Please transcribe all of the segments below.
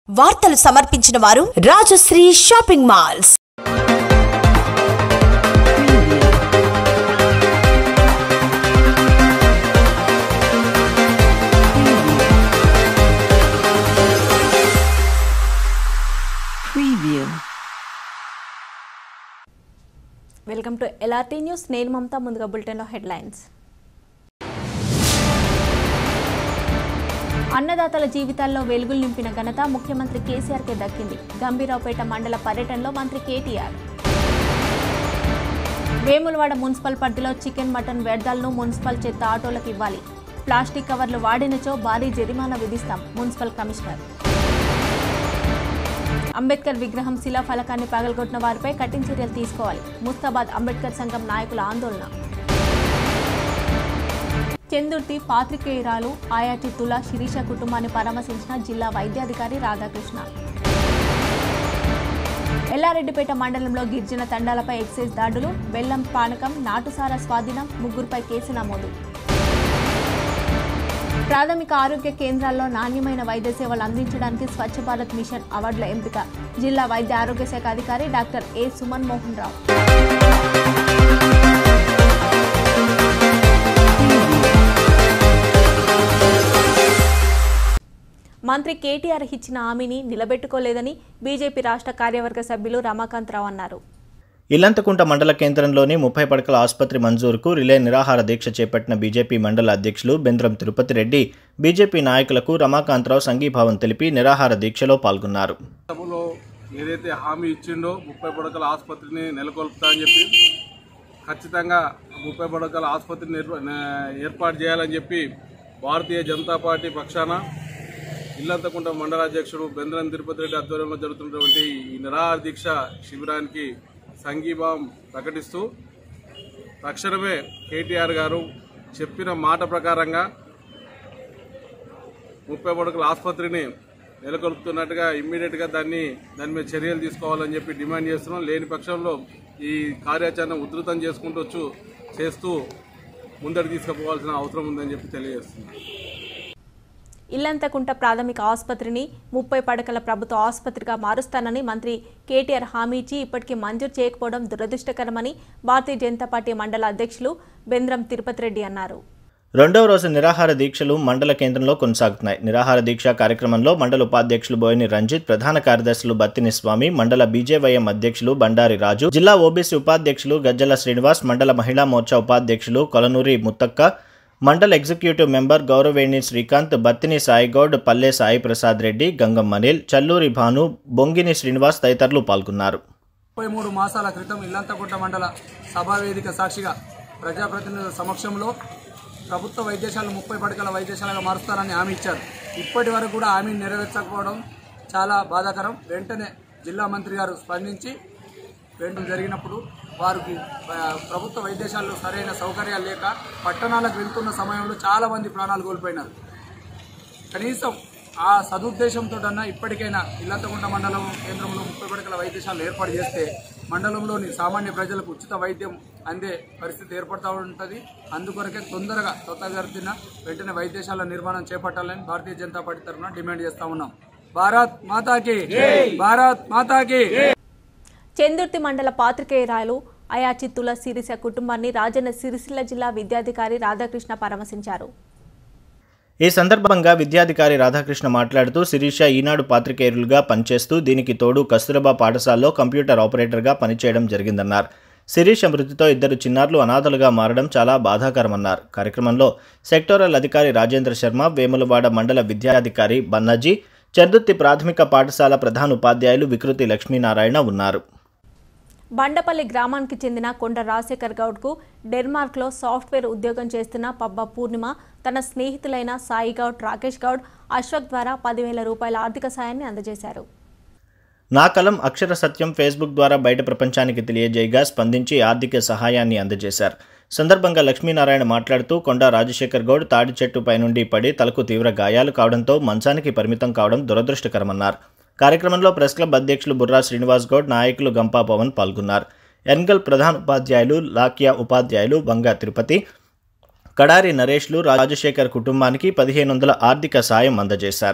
వార్తలు సమర్పించిన వారు Rajashree shopping malls Preview. Welcome to LRT news నేను మమతా ముందుగా బులెటిన్లో హెడ్లైన్స్ అన్నదాతల జీవితాల్లో వెలుగులు నింపిన ఘనత ముఖ్యమంత్రి కేసీఆర్కే దక్కింది గంభీరావుపేట మండల పర్యటనలో మంత్రి కేటీఆర్ వేములవాడ మున్సిపల్ పరిధిలో చికెన్ మటన్ వ్యర్థాలను మున్సిపల్ చెత్త ఆటోలకు ఇవ్వాలి ప్లాస్టిక్ కవర్లు వాడినచో భారీ జరిమానా విధిస్తాం మున్సిపల్ కమిషనర్ అంబేద్కర్ విగ్రహం శిలా ఫలకాన్ని పగలగొట్టిన వారిపై కఠిన చర్యలు తీసుకోవాలి ముస్తాబాద్ అంబేద్కర్ సంఘం నాయకుల ఆందోళన చందుర్తి పాత్రికేయురాలు ఆయాటి తుల శిరీష కుటుంబాన్ని పరామర్శించిన జిల్లా వైద్యాధికారి రాధాకృష్ణ ఎల్లారెడ్డిపేట మండలంలో గిరిజన తండాలపై ఎక్సైజ్ దాడులు బెల్లం పానకం నాటుసారా స్వాధీనం ముగ్గురుపై కేసు నమోదు ప్రాథమిక ఆరోగ్య కేంద్రాల్లో నాణ్యమైన వైద్య సేవలు అందించడానికి స్వచ్ఛ భారత్ మిషన్ అవార్డుల ఎంపిక జిల్లా వైద్య ఆరోగ్య శాఖ అధికారి డాక్టర్ ఏ సుమన్ మోహన్ రావు మంత్రి కేటీఆర్ ఇచ్చిన హామీని నిలబెట్టుకోలేదని బీజేపీ రాష్ట్ర కార్యవర్గ సభ్యులు రమాకాంతరావు అన్నారు ఇల్లంతకుంట మండల కేంద్రంలోని ముప్పై పడకల ఆసుపత్రి మంజూరుకు రిలే నిరాహార దీక్ష చేపట్టిన బీజేపీ మండల అధ్యక్షులు బెంద్రం తిరుపతి రెడ్డి బీజేపీ నాయకులకు రమాకాంతరావు సంఘీభావం తెలిపి నిరాహార దీక్షలో పాల్గొన్నారు సభలో ఏదైతే హామీ ఇచ్చిండో ముప్పై పడకల ఆసుపత్రిని నెలకొల్పుతా అని చెప్పి ఖచ్చితంగా ముప్పై పడకల ఆసుపత్రిని నిర్వ- నే- ఏర్పాటు చేయాలని చెప్పి భారతీయ జనతా పార్టీ పక్షాన ఇల్లంతకుంట మండలాధ్యక్షుడు బెంద్రం తిరుపతి రెడ్డి ఆధ్వర్యంలో జరుగుతున్నటువంటి ఈ నిరాహార దీక్ష శిబిరానికి సంఘీభావం ప్రకటిస్తూ తక్షణమే కేటీఆర్ గారు చెప్పిన మాట ప్రకారంగా ముప్పై పడకల ఆసుపత్రిని నెలకొల్పుతున్నట్టుగా ఇమ్మీడియట్గా దాన్ని దాని మీద చర్యలు తీసుకోవాలని చెప్పి డిమాండ్ చేస్తున్నాం లేని పక్షంలో ఈ కార్యాచరణ ఉధృతం చేసుకుంటూ వచ్చు చేస్తూ ముందరికి తీసుకుపోవాల్సిన అవసరం ఉందని చెప్పి తెలియజేస్తున్నాం ఇల్లంతకుంట ప్రాథమిక ఆసుపత్రిని ముప్పై పడకల ప్రభుత్వ ఆసుపత్రిగా మారుస్తానని మంత్రి కేటీఆర్ హామీ ఇచ్చి ఇప్పటికీ మంజూరు చేయకపోవడం దురదృష్టకరమని భారతీయ జనతా పార్టీ మండల అధ్యక్షులు బెంద్రం తిరుపతి రెడ్డి అన్నారు రెండవ రోజు నిరాహార దీక్షలు మండల కేంద్రంలో కొనసాగుతున్నాయి నిరాహార దీక్ష కార్యక్రమంలో మండల ఉపాధ్యక్షులు బోయిని రంజిత్ ప్రధాన కార్యదర్శులు బత్తిని స్వామి మండల బీజేవైఎం అధ్యక్షులు బండారి రాజు జిల్లా ఓబీసీ ఉపాధ్యక్షులు గజ్జల శ్రీనివాస్ మండల మహిళా మోర్చా ఉపాధ్యక్షులు కొలనూరి ముత్తక్క మండల ఎగ్జిక్యూటివ్ మెంబర్ గౌరవేణి శ్రీకాంత్ బత్తిని సాయిగౌడ్ పల్లె సాయి ప్రసాద్ రెడ్డి గంగం మనీల్ చల్లూరి భాను బొంగిని శ్రీనివాస్ తదితరులు పాల్గొన్నారు ముప్పై మూడు మాసాల క్రితం ఇల్లంతకుంట మండల సభావేదిక సాక్షిగా ప్రజాప్రతినిధుల సమక్షంలో ప్రభుత్వ వైద్యశాలలు ముప్పై పడకల వైద్యశాలగా మారుస్తారని హామీ ఇచ్చారు ఇప్పటి వరకు కూడా హామీ నెరవేర్చకపోవడం చాలా బాధాకరం వెంటనే జిల్లా మంత్రి గారు స్పందించి రెండు జరిగినప్పుడు వారికి ఆ, ప్రభుత్వ వైద్యశాలలో సరైన సౌకర్యాలు లేక పట్టణాలకు వెళ్తున్న సమయంలో చాలా మంది ప్రాణాలు కోల్పోయినారు కనీసం ఆ సదుద్దేశంతో ఇప్పటికైనా ఇల్లంతకుంట మండలం కేంద్రంలో ముప్పై పడకల వైద్యశాలలు ఏర్పాటు చేస్తే మండలంలోని సామాన్య ప్రజలకు ఉచిత వైద్యం అందే పరిస్థితి ఏర్పడుతూ ఉంటుంది అందుకొరకే తొందరగా త్వరగతిన వెంటనే వైద్యశాల నిర్మాణం చేపట్టాలని భారతీయ జనతా పార్టీ తరఫున డిమాండ్ చేస్తా ఉన్నాం భారత్ మాతాకి భారత్ మాతాకి చెందుర్తి మండల పాత్రికేయురాలు అయాచిత్తుల సిరిస కుటుంబాన్ని రాజన్న సిరిసిల్ల జిల్లా విద్యాధికారి రాధాకృష్ణ పరామర్శించారు ఈ సందర్భంగా విద్యాధికారి రాధాకృష్ణ మాట్లాడుతూ శిరీష ఈనాడు పాత్రికేయులుగా పనిచేస్తూ దీనికి తోడు కస్తూరబా పాఠశాలలో కంప్యూటర్ ఆపరేటర్గా పనిచేయడం జరిగిందన్నారు శిరీష మృతితో ఇద్దరు చిన్నారులు అనాథలుగా మారడం చాలా బాధాకరమన్నారు కార్యక్రమంలో సెక్టోరల్ అధికారి రాజేంద్ర శర్మ వేములవాడ మండల విద్యాధికారి బన్నజీ చందుర్తి ప్రాథమిక పాఠశాల ప్రధాన ఉపాధ్యాయులు వికృతి లక్ష్మీనారాయణ ఉన్నారు బండపల్లి గ్రామానికి చెందిన కొండ రాజశేఖర్ గౌడ్కు డెన్మార్క్లో సాఫ్ట్వేర్ ఉద్యోగం చేస్తున్న పబ్బ పూర్ణిమ తన స్నేహితులైన సాయి గౌడ్ రాకేష్ గౌడ్ అశ్వక్ ద్వారా పదివేల రూపాయల ఆర్థిక సాయాన్ని అందజేశారు నా కలం అక్షర సత్యం ఫేస్బుక్ ద్వారా బయట ప్రపంచానికి తెలియజేయగా స్పందించి ఆర్థిక సహాయాన్ని అందజేశారు సందర్భంగా లక్ష్మీనారాయణ మాట్లాడుతూ కొండా రాజశేఖర్ గౌడ్ తాడి చెట్టు పైనుండి పడి తలకు తీవ్ర గాయాలు కావడంతో మంచానికి పరిమితం కావడం దురదృష్టకరమన్నారు కార్యక్రమంలో ప్రెస్ క్లబ్ అధ్యక్షులు బుర్రా శ్రీనివాస్ గౌడ్ నాయకులు గంపా పవన్ పాల్గొన్నారు ఎన్గల్ ప్రధాన ఉపాధ్యాయులు లాకియా ఉపాధ్యాయులు వంగ తిరుపతి కడారి నరేష్లు రాజశేఖర్ కుటుంబానికి పదిహేను వందల ఆర్థిక సాయం అందజేశారు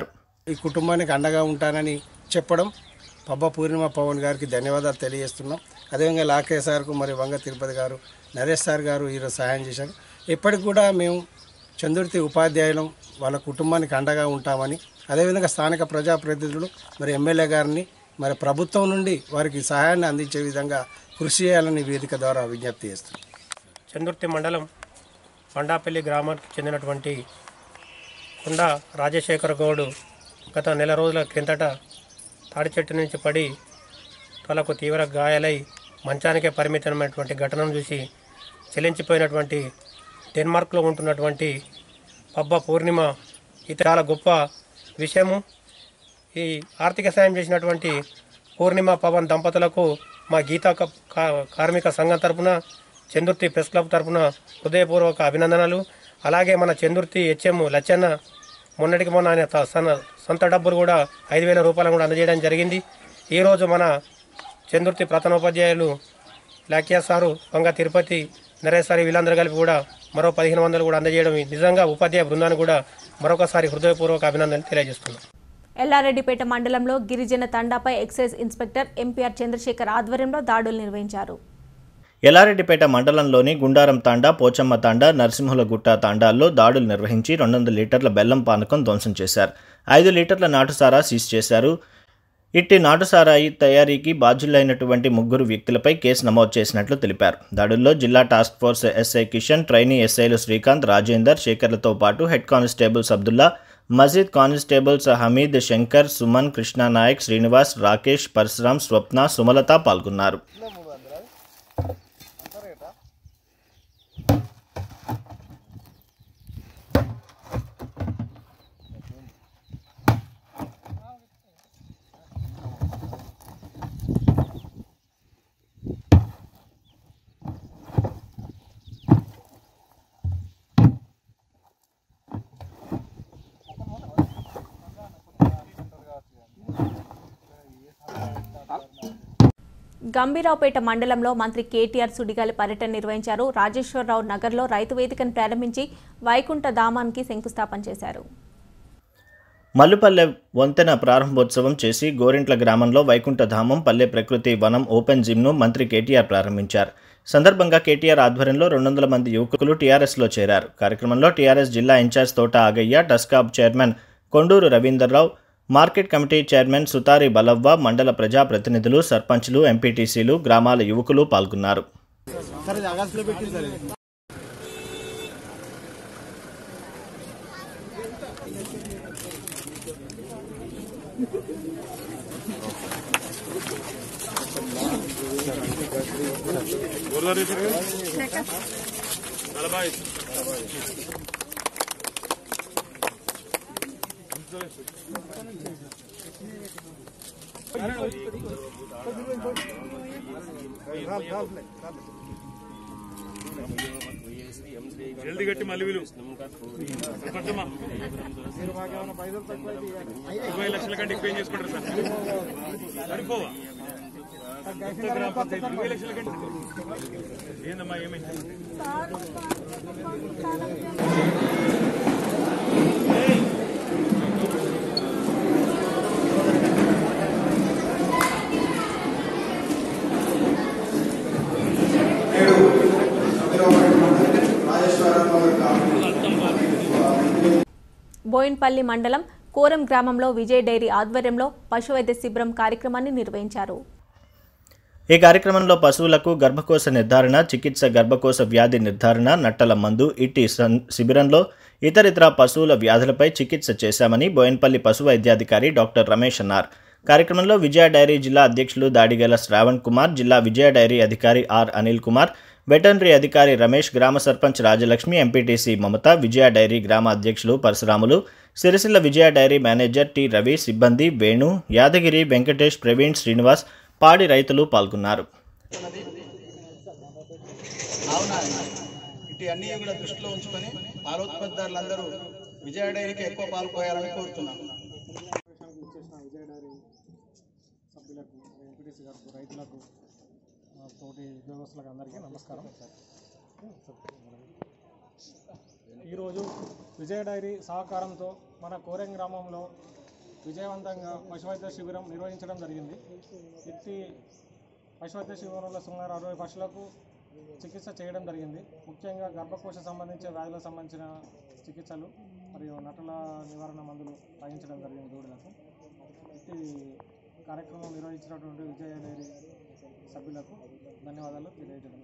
ఈ కుటుంబానికి అండగా ఉంటానని చెప్పడం పబ్బ పూర్ణిమ పవన్ గారికి ధన్యవాదాలు తెలియజేస్తున్నాం అదేవిధంగా లాకే సార్కు మరి వంగ తిరుపతి గారు నరేష్ సార్ గారు ఈరోజు సహాయం చేశారు ఇప్పటికి కూడా మేము చందుర్తి ఉపాధ్యాయులు వాళ్ళ కుటుంబానికి అండగా ఉంటామని అదేవిధంగా స్థానిక ప్రజాప్రతినిధులు మరి ఎమ్మెల్యే గారిని మరి ప్రభుత్వం నుండి వారికి సహాయాన్ని అందించే విధంగా కృషి చేయాలని వేదిక ద్వారా విజ్ఞప్తి చేస్తున్నాం చందుర్తి మండలం మండాపల్లి గ్రామానికి చెందినటువంటి కుండ రాజశేఖర్ గౌడ్ గత నెల రోజుల క్రిందట తాడి చెట్టు నుంచి పడి తలకు తీవ్ర గాయాలై మంచానికే పరిమితమైనటువంటి ఘటనను చూసి చెలించిపోయినటువంటి డెన్మార్క్లో ఉంటున్నటువంటి పబ్బ పూర్ణిమ ఇది చాలా గొప్ప విషయము ఈ ఆర్థిక సాయం చేసినటువంటి పూర్ణిమ పవన్ దంపతులకు మా గీతా క- కా- కార్మిక సంఘం తరపున చందుర్తి ప్రెస్ క్లబ్ తరపున హృదయపూర్వక అభినందనలు అలాగే మన చందుర్తి హెచ్ఎం లచ్చన్న మొన్నటికి మొన్న ఆయన త- సన- సొంత డబ్బులు కూడా ఐదు వేల రూపాయలు కూడా అందజేయడం జరిగింది ఈరోజు మన చందుర్తి ప్రధానోపాధ్యాయులు లాక్యా సారు వంగ తిరుపతి నరేష్ సార్ వీళ్ళందరూ కలిపి కూడా మరో పదిహేను వందలు కూడా అందజేయడం నిజంగా ఉపాధ్యాయ బృందాన్ని కూడా మరొకసారి హృదయపూర్వక అభినందనలు తెలియజేస్తున్నాం ఎల్లారెడ్డిపేట మండలంలో గిరిజన తండాపై ఎక్సైజ్ ఇన్స్పెక్టర్ ఎంపీఆర్ చంద్రశేఖర్ ఆధ్వర్యంలో దాడులు నిర్వహించారు ఎల్లారెడ్డిపేట మండలంలోని గుండారం తాండా పోచమ్మ తాండా నరసింహులగుట్ట తాండాల్లో దాడులు నిర్వహించి రెండు వందల లీటర్ల బెల్లం పానకం ధ్వంసం చేశారు ఐదు లీటర్ల నాటుసారా సీజ్ చేశారు ఇట్టి నాటుసారాయి తయారీకి బాధ్యులైనటువంటి ముగ్గురు వ్యక్తులపై కేసు నమోదు చేసినట్లు తెలిపారు దాడుల్లో జిల్లా task force SI Kishan trainee ఎస్ఐలు శ్రీకాంత్ రాజేందర్ శేఖర్లతో పాటు head constables Abdullah Majeed constables Hameed Shankar Suman Krishna Nayak Srinivas Rakesh Parashuram Swapna Sumalatha పాల్గొన్నారు గంభీరావుపేట మండలంలో మంత్రి కేటీఆర్ సుడిగాలి పర్యటన నిర్వహించారు రాజేశ్వరరావు నగర్లో రైతు వేదికను ప్రారంభించి వైకుంఠ ధామానికి శంకుస్థాపన చేశారు మల్లుపల్లె వంతెన ప్రారంభోత్సవం చేసి గోరింట్ల గ్రామంలో వైకుంఠధామం పల్లె ప్రకృతి వనం ఓపెన్ జిమ్ను మంత్రి కేటీఆర్ ప్రారంభించారు సందర్భంగా కేటీఆర్ ఆధ్వర్యంలో రెండు వందల మంది యువకులు టీఆర్ఎస్లో చేరారు కార్యక్రమంలో టీఆర్ఎస్ జిల్లా incharge Thota Agaiah TSCAB chairman Konduru Ravinderrao market committee chairman Sutari Balavva మండల ప్రజాప్రతినిధులు సర్పంచ్లు ఎంపీటీసీలు గ్రామాల యువకులు పాల్గొన్నారు బోయిన్పల్లి మండలం కోరం గ్రామంలో విజయ్ డైరీ ఆధ్వర్యంలో పశువైద్య శిబిరం కార్యక్రమాన్ని నిర్వహించారు ఈ కార్యక్రమంలో పశువులకు గర్భకోశ నిర్ధారణ చికిత్స గర్భకోశ వ్యాధి నిర్ధారణ నట్టల మందు ఇట్టి సన్- శిబిరంలో ఇతరితర పశువుల వ్యాధులపై చికిత్స చేశామని బోయన్పల్లి పశు వైద్యాధికారి డాక్టర్ రమేష్ అన్నారు కార్యక్రమంలో విజయ డైరీ జిల్లా అధ్యక్షులు దాడిగల శ్రావణ్ కుమార్ జిల్లా విజయ డైరీ అధికారి ఆర్ అనిల్ కుమార్ వెటర్నరీ అధికారి రమేష్ గ్రామ సర్పంచ్ రాజలక్ష్మి ఎంపీటీసీ మమత విజయ డైరీ గ్రామ అధ్యక్షులు Parashuramulu Sircilla Vijaya dairy manager T Ravi సిబ్బంది వేణు యాదగిరి వెంకటేష్ ప్రవీణ్ శ్రీనివాస్ పాడి రైతులు పాల్గొన్నారు కావున ఇటు అన్నీ కూడా దృష్టిలో ఉంచుకొని పాలోత్పత్తిదారులందరూ విజయ డైరీకి ఎక్కువ పాలు పోయాలని కోరుతున్నాను సభ్యులకు వెంకటేష్ గారికి రైతులకు ఆ, తోటి ఉద్యోగస్తులకు అందరికీ నమస్కారం ఈరోజు విజయ డైరీ సహకారంతో మన కోరెం గ్రామంలో విజయవంతంగా పశువైద్య శిబిరం నిర్వహించడం జరిగింది ఇట్టి పశువైద్య శిబిరంలో సుమారు అరవై పశువులకు చికిత్స చేయడం జరిగింది ముఖ్యంగా గర్భకోశ సంబంధించిన వ్యాధులకు సంబంధించిన చికిత్సలు మరియు నటుల నివారణ మందులు తాగించడం జరిగింది దూడలకు ఇట్టి కార్యక్రమం నిర్వహించినటువంటి విజయ డైరీ సభ్యులకు ధన్యవాదాలు తెలియజేయడం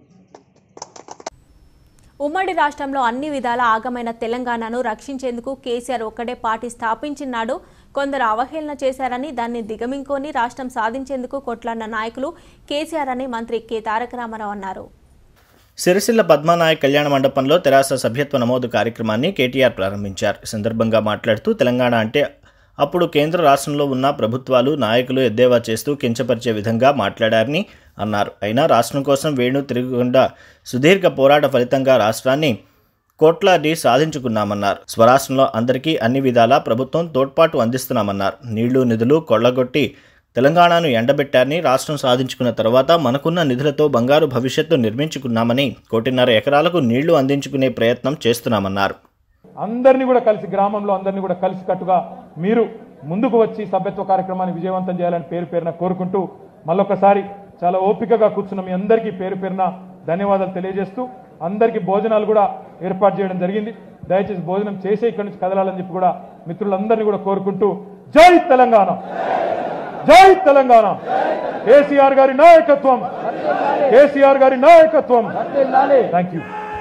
ఉమ్మడి రాష్ట్రంలో అన్ని విధాల ఆగమైన తెలంగాణను రక్షించేందుకు కేసీఆర్ ఒక్కడే పార్టీ స్థాపించినాడు కొందరు అవహేళన చేశారని దాన్ని దిగమింకొని రాష్ట్రం సాధించేందుకు కొట్లాడిన నాయకులు కేసీఆర్ అని మంత్రి కె తారక రామారావు అన్నారు సిరిసిల్ల పద్మానాయక్ కళ్యాణ మండపంలో తెరాస సభ్యత్వ నమోదు కార్యక్రమాన్ని కేటీఆర్ ప్రారంభించారు ఈ సందర్భంగా మాట్లాడుతూ తెలంగాణ అంటే అప్పుడు కేంద్ర రాష్ట్రంలో ఉన్న ప్రభుత్వాలు నాయకులు ఎద్దేవా చేస్తూ కించపరిచే విధంగా మాట్లాడారని అన్నారు అయినా రాష్ట్రం కోసం వేణు తిరగకుండా సుదీర్ఘ పోరాట ఫలితంగా రాష్ట్రాన్ని కోట్లాది సాధించుకున్నామన్నారు స్వరాష్ట్రంలో అందరికీ అన్ని విధాలా ప్రభుత్వం తోడ్పాటు అందిస్తున్నామన్నారు నీళ్లు నిధులు కొళ్లగొట్టి తెలంగాణను ఎండబెట్టారని రాష్ట్రం సాధించుకున్న తర్వాత మనకున్న నిధులతో బంగారు భవిష్యత్తు నిర్మించుకున్నామని కోటిన్నర ఎకరాలకు నీళ్లు అందించుకునే ప్రయత్నం చేస్తున్నామన్నారు అందరినీ కూడా కలిసి గ్రామంలో అందరినీ కూడా కలిసి కట్టుగా మీరు ముందుకు వచ్చి సభ్యత్వ కార్యక్రమాన్ని విజయవంతం చేయాలని పేరు పేరున కోరుకుంటూ మళ్ళొకసారి చాలా ఓపికగా కూర్చున్న మీ అందరికీ పేరు పేరున ధన్యవాదాలు తెలియజేస్తూ అందరికీ భోజనాలు కూడా ఏర్పాటు చేయడం జరిగింది దయచేసి భోజనం చేసే ఇక్కడి నుంచి కదలాలని చెప్పి కూడా మిత్రులందరినీ కూడా కోరుకుంటూ జై తెలంగాణ జై తెలంగాణ కేసీఆర్ గారి నాయకత్వం కేసీఆర్ గారి నాయకత్వం థ్యాంక్ యూ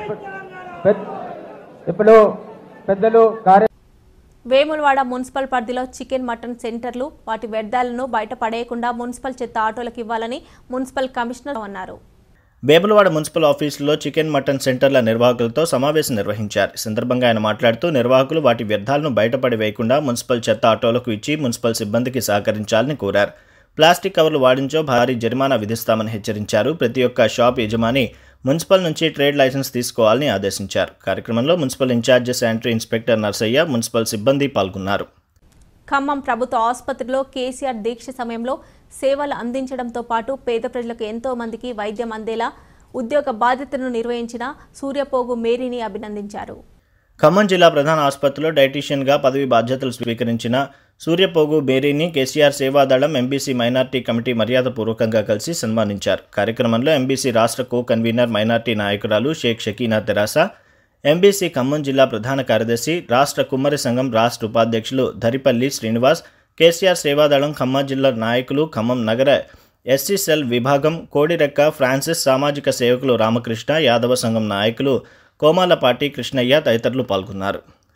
ఇప్పుడు పెద్దలు కార్య వేములవాడ మున్సిపల్ పరిధిలో చికెన్ మటన్ సెంటర్లు వాటి వ్యర్థాలను బయట పడేయకుండా మున్సిపల్ చెత్త ఆటోలకు ఇవ్వాలని మున్సిపల్ కమిషనర్ అన్నారు వేములవాడ మున్సిపల్ ఆఫీసులో చికెన్ మటన్ సెంటర్ల నిర్వాహకులతో సమావేశం నిర్వహించారు ఈ సందర్భంగా ఆయన మాట్లాడుతూ నిర్వాహకులు వాటి వ్యర్థాలను బయటపడి వేయకుండా మున్సిపల్ చెత్త ఆటోలకు ఇచ్చి మున్సిపల్ సిబ్బందికి సహకరించాలని కోరారు ప్లాస్టిక్ కవర్లు వాడించో భారీ జరిమానా విధిస్తామని హెచ్చరించారు ప్రతి ఒక్క షాప్ యజమాని మున్సిపల్ నుంచి ట్రేడ్ లైసెన్స్ తీసుకోవాలని ఆదేశించారు కార్యక్రమంలో municipal incharge sanitary inspector Narsaiah municipal సిబ్బంది పాల్గొన్నారు ఖమ్మం ప్రభుత్వ ఆసుపత్రిలో కేసీఆర్ దీక్ష సమయంలో సేవలు అందించడంతో పాటు పేద ప్రజలకు ఎంతో మందికి వైద్యం అందేలా ఉద్యోగ బాధ్యతను నిర్వహించిన సూర్యపోగు మేరీని అభినందించారు ఖమ్మం జిల్లా ప్రధాన ఆసుపత్రిలో డైటీషియన్గా పదవి బాధ్యతలు స్వీకరించిన సూర్యపోగు బేరీని KCR Sevadalam MBC minority committee మర్యాదపూర్వకంగా కలిసి సన్మానించారు కార్యక్రమంలో ఎంబీసీ రాష్ట్ర కో కన్వీనర్ మైనార్టీ నాయకురాలు షేక్ షకీనా తెరాస ఎంబీసీ ఖమ్మం జిల్లా ప్రధాన కార్యదర్శి రాష్ట్ర కుమ్మరి సంఘం రాష్ట్ర ఉపాధ్యక్షులు ధరిపల్లి శ్రీనివాస్ కేసీఆర్ సేవాదళం ఖమ్మం జిల్లా నాయకులు ఖమ్మం నగర ఎస్సీ సెల్ విభాగం కోడిరెక్క ఫ్రాన్సిస్ సామాజిక సేవకులు రామకృష్ణ యాదవ సంఘం నాయకులు కోమాలపాటి కృష్ణయ్య తదితరులు పాల్గొన్నారు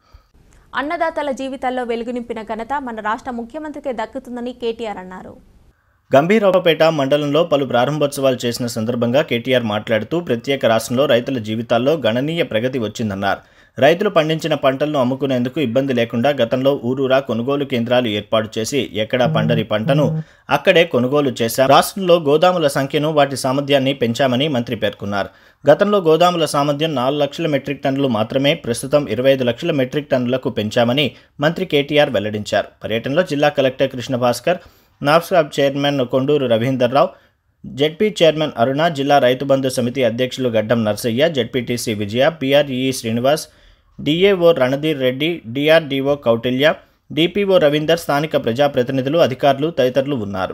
అన్నదాతల జీవితాల్లో వెలుగు నింపిన ఘనత మన రాష్ట్ర ముఖ్యమంత్రికే దక్కుతుందని కేటీఆర్ అన్నారు గంభీరావుపేట మండలంలో పలు ప్రారంభోత్సవాలు చేసిన సందర్భంగా కేటీఆర్ మాట్లాడుతూ ప్రత్యేక రాష్ట్రంలో రైతుల జీవితాల్లో గణనీయ ప్రగతి వచ్చిందన్నారు రైతులు పండించిన పంటలను అమ్ముకునేందుకు ఇబ్బంది లేకుండా గతంలో ఊరూరా కొనుగోలు కేంద్రాలు ఏర్పాటు చేసి ఎక్కడా పండని పంటను అక్కడే కొనుగోలు చేశారు రాష్ట్రంలో గోదాముల సంఖ్యను వాటి సామర్థ్యాన్ని పెంచామని మంత్రి పేర్కొన్నారు గతంలో గోదాముల సామర్థ్యం నాలుగు లక్షల మెట్రిక్ టన్నులు మాత్రమే ప్రస్తుతం ఇరవై ఐదు లక్షల మెట్రిక్ టన్నులకు పెంచామని మంత్రి కేటీఆర్ వెల్లడించారు పర్యటనలో జిల్లా collector Krishnabhaskar NAFSCOB chairman Konduru Ravinderrao ZP chairman Aruna జిల్లా రైతు బంధు సమితి అధ్యక్షులు Gaddam Narsaiah ZPTC Vijaya PRE Srinivas DAO Randhir Reddy DRDO Kautilya DPO Ravinder స్థానిక ప్రజాప్రతినిధులు అధికారులు తదితరులు ఉన్నారు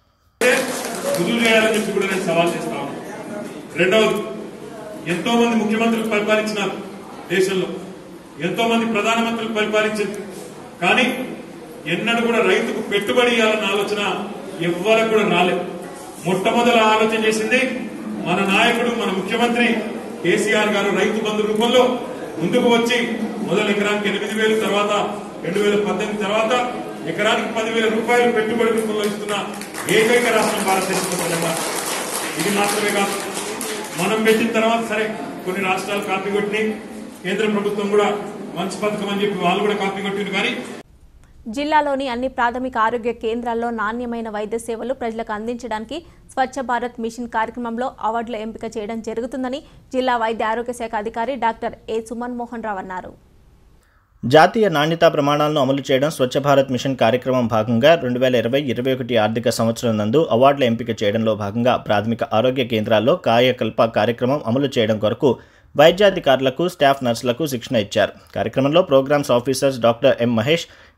రుజువు చేయాలని చెప్పి కూడా నేను సవాల్ చేస్తాను రెండవది ఎంతో మంది ముఖ్యమంత్రులు పరిపాలించినారు దేశంలో ఎంతో మంది ప్రధానమంత్రులు పరిపాలించారు కానీ ఎన్నడూ కూడా రైతుకు పెట్టుబడి ఇవ్వాలన్న ఆలోచన ఎవ్వరికి కూడా రాలేదు మొట్టమొదల ఆలోచన చేసింది మన నాయకుడు మన ముఖ్యమంత్రి కేసీఆర్ గారు రైతు బంధు రూపంలో ముందుకు వచ్చి మొదలు ఎకరానికి ఎనిమిది వేలు తర్వాత రెండు వేల పద్దెనిమిది తర్వాత ఎకరానికి పదివేల రూపాయలు పెట్టుబడి రూపంలో ఇస్తున్న ఏకైక రాష్ట్రం భారతదేశంలో తెలంగాణ ఇది మాత్రమే కాదు మనం పెట్టిన తర్వాత సరే కొన్ని రాష్ట్రాలు కాపీ కొట్టినాయి కేంద్ర ప్రభుత్వం కూడా మంచి పథకం అని చెప్పి వాళ్ళు కూడా కాపీ కొట్టింది కానీ జిల్లాలోని అన్ని ప్రాథమిక ఆరోగ్య కేంద్రాల్లో నాణ్యమైన వైద్య సేవలు ప్రజలకు అందించడానికి స్వచ్ఛ భారత్ మిషన్ కార్యక్రమంలో అవార్డుల ఎంపిక చేయడం జరుగుతుందని జిల్లా వైద్య ఆరోగ్య శాఖ అధికారి డాక్టర్ ఏ సుమన్ మోహన్ రావు అన్నారు జాతీయ నాణ్యతా ప్రమాణాలను అమలు చేయడం స్వచ్ఛ భారత్ మిషన్ కార్యక్రమం భాగంగా రెండు వేల ఇరవై ఇరవై ఒకటి ఆర్థిక సంవత్సరం నందు అవార్డుల ఎంపిక చేయడంలో భాగంగా ప్రాథమిక ఆరోగ్య కేంద్రాల్లో కాయకల్ప కార్యక్రమం అమలు చేయడం కొరకు వైద్యాధికారులకు స్టాఫ్ నర్సులకు శిక్షణ ఇచ్చారు కార్యక్రమంలో programmes officers doctor M Mahesh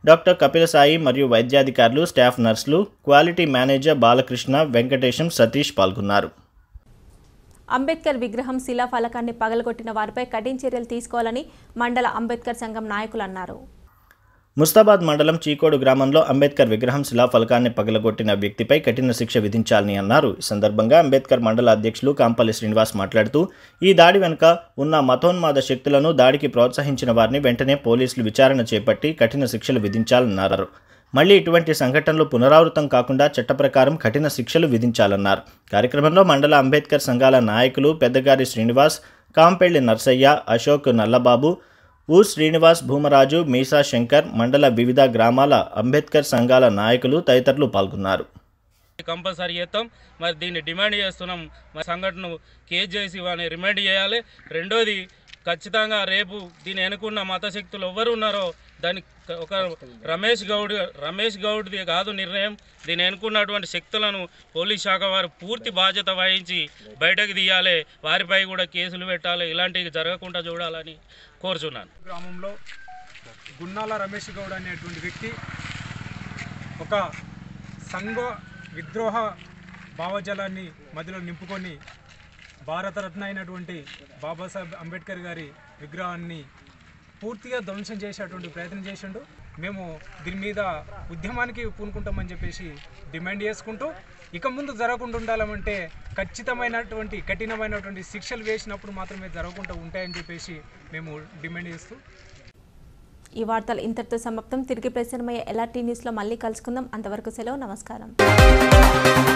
doctor Kapila Sai మరియు వైద్యాధికారులు స్టాఫ్ నర్సులు క్వాలిటీ మేనేజర్ బాలకృష్ణ వెంకటేశం సతీష్ పాల్గొన్నారు అంబేద్కర్ విగ్రహం శిలాఫలకాన్ని పగలగొట్టిన వారిపై కఠిన చర్యలు తీసుకోవాలని మండల అంబేద్కర్ సంఘం నాయకులు అన్నారు ముస్తాబాద్ మండలం చీకోడు గ్రామంలో అంబేద్కర్ విగ్రహం శిలాఫలకాన్ని పగలగొట్టిన వ్యక్తిపై కఠిన శిక్ష విధించాలని అన్నారు ఈ సందర్భంగా అంబేద్కర్ మండల అధ్యక్షులు కాంపల్లి శ్రీనివాస్ మాట్లాడుతూ ఈ దాడి వెనుక ఉన్న మతోన్మాద శక్తులను దాడికి ప్రోత్సహించిన వారిని వెంటనే పోలీసులు విచారణ చేపట్టి కఠిన శిక్షలు విధించాలన్నారు మళ్లీ ఇటువంటి సంఘటనలు పునరావృతం కాకుండా చట్ట ప్రకారం కఠిన శిక్షలు విధించాలన్నారు కార్యక్రమంలో మండల అంబేద్కర్ సంఘాల నాయకులు పెద్దగారి శ్రీనివాస్ కాంపెళ్లి నర్సయ్య అశోక్ నల్లబాబు ఊ శ్రీనివాస్ భూమరాజు మీసా శంకర్ మండల వివిధ గ్రామాల అంబేద్కర్ సంఘాల నాయకులు తదితరులు పాల్గొన్నారు కంపల్సరీ చేస్తాం మరి దీన్ని డిమాండ్ చేస్తున్నాం మరి సంఘటన కేసు చేసి వాడిని రిమైండ్ చేయాలి రెండోది ఖచ్చితంగా రేపు దీన్ని ఎన్నుకున్న మత శక్తులు ఎవరు ఉన్నారో దానికి ఒక రమేష్ గౌడ్ రమేష్ గౌడ్ది కాదు నిర్ణయం దీన్ని ఎన్నుకున్నటువంటి శక్తులను పోలీస్ శాఖ వారు పూర్తి బాధ్యత వహించి బయటకు తీయాలి వారిపై కూడా కేసులు పెట్టాలి ఇలాంటివి జరగకుండా చూడాలని కోరుచున్నాను గ్రామంలో గున్నాల రమేష్ గౌడ్ అనేటువంటి వ్యక్తి ఒక సంఘ విద్రోహ భావజాలాన్ని మధ్యలో నింపుకొని భారతరత్న అయినటువంటి బాబాసాహెబ్ అంబేద్కర్ గారి విగ్రహాన్ని పూర్తిగా ధ్వంసం చేసేటువంటి ప్రయత్నం చేసిండు మేము దీని మీద ఉద్యమానికి పూనుకుంటామని చెప్పేసి డిమాండ్ చేసుకుంటూ ఇక ముందు జరగకుండా ఉండాలంటే ఖచ్చితమైనటువంటి కఠినమైనటువంటి శిక్షలు వేసినప్పుడు మాత్రమే జరగకుండా ఉంటాయని చెప్పేసి మేము డిమాండ్ చేస్తూ ఈ వార్తలు ఇంతటితో సమాప్తం తిరిగి ప్రసారమయ్యే ఎల్ఆర్టీ న్యూస్లో మళ్ళీ కలుసుకుందాం అంతవరకు సెలవు నమస్కారం